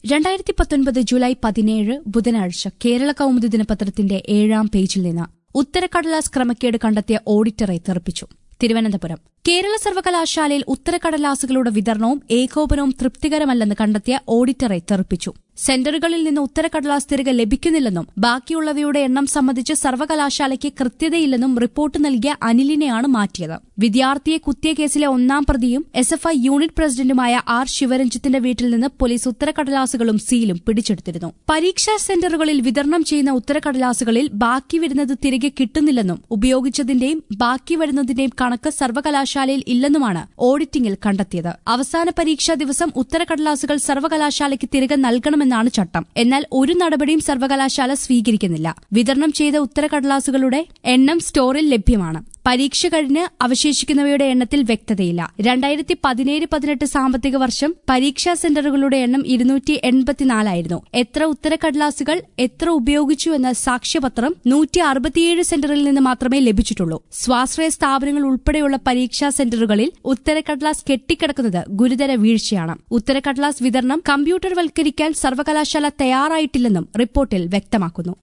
രണ്ടായിരത്തി പത്തൊൻപത് ജൂലൈ പതിനേഴ് ബുധനാഴ്ച കേരള കൌമുദി ദിനപത്രത്തിന്റെ ഏഴാം പേജിൽ നിന്ന് ഉത്തരക്കടലാസ് ക്രമക്കേട് കണ്ടെത്തിയ ഓഡിറ്ററെ തെറിപ്പിച്ചു തിരുവനന്തപുരം കേരള സർവകലാശാലയിൽ ഉത്തരക്കടലാസുകളുടെ വിതരണവും ഏകോപനവും തൃപ്തികരമല്ലെന്ന് കണ്ടെത്തിയ ഓഡിറ്ററെ തെറിപ്പിച്ചു സെന്ററുകളിൽ നിന്ന് ഉത്തരക്കടലാസ് തിരികെ ലഭിക്കുന്നില്ലെന്നും ബാക്കിയുള്ളവയുടെ എണ്ണം സംബന്ധിച്ച് സർവകലാശാലയ്ക്ക് കൃത്യതയില്ലെന്നും റിപ്പോർട്ട് നൽകിയ അനിലിനെയാണ് മാറ്റിയത് വിദ്യാർത്ഥിയെ കുത്തിയ കേസിലെ ഒന്നാം പ്രതിയും എസ് എഫ് ഐ യൂണിറ്റ് പ്രസിഡന്റുമായ ആർ ശിവരഞ്ജിത്തിന്റെ വീട്ടിൽ നിന്ന് പോലീസ് ഉത്തരക്കടലാസുകളും സീലും പിടിച്ചെടുത്തിരുന്നു പരീക്ഷാ സെന്ററുകളിൽ വിതരണം ചെയ്യുന്ന ഉത്തരക്കടലാസുകളിൽ ബാക്കി വരുന്നത് തിരികെ കിട്ടുന്നില്ലെന്നും ഉപയോഗിച്ചതിന്റെയും ബാക്കി വരുന്നതിന്റെയും കണക്ക് സർവകലാശാലയിൽ ഇല്ലെന്നുമാണ് ഓഡിറ്റിംഗിൽ കണ്ടെത്തിയത് അവസാന പരീക്ഷാ ദിവസം ഉത്തരക്കടലാസുകൾ സർവകലാശാലയ്ക്ക് തിരികെ നൽകണമെന്നാണ് ചട്ടം എന്നാൽ ഒരു നടപടിയും സർവകലാശാല സ്വീകരിക്കുന്നില്ല വിതരണം ചെയ്ത ഉത്തരക്കടലാസുകളുടെ എണ്ണം സ്റ്റോറിൽ ലഭ്യമാണ് പരീക്ഷ കഴിഞ്ഞ് അവശേഷിക്കുന്നവയുടെ എണ്ണത്തിൽ വ്യക്തതയില്ല രണ്ടായിരത്തി പതിനേഴ് പതിനെട്ട് സാമ്പത്തിക വർഷം പരീക്ഷാ സെന്ററുകളുടെ എണ്ണം ഇരുന്നൂറ്റി എൺപത്തിനാലായിരുന്നു എത്ര ഉത്തരക്കടലാസുകൾ എത്ര ഉപയോഗിച്ചു എന്ന സാക്ഷ്യപത്രം നൂറ്റി അറുപത്തിയേഴ് സെന്ററിൽ നിന്ന് മാത്രമേ ലഭിച്ചിട്ടുള്ളൂ സ്വാശ്രയ സ്ഥാപനങ്ങൾ ഉൾപ്പെടെയുള്ള പരീക്ഷാ സെന്ററുകളിൽ ഉത്തരക്കടലാസ് കെട്ടിക്കിടക്കുന്നത് ഗുരുതര വീഴ്ചയാണ് ഉത്തരക്കടലാസ് വിതരണം കമ്പ്യൂട്ടർവൽക്കരിക്കാൻ സർവകലാശാല തയ്യാറായിട്ടില്ലെന്നും റിപ്പോർട്ടിൽ വ്യക്തമാക്കുന്നു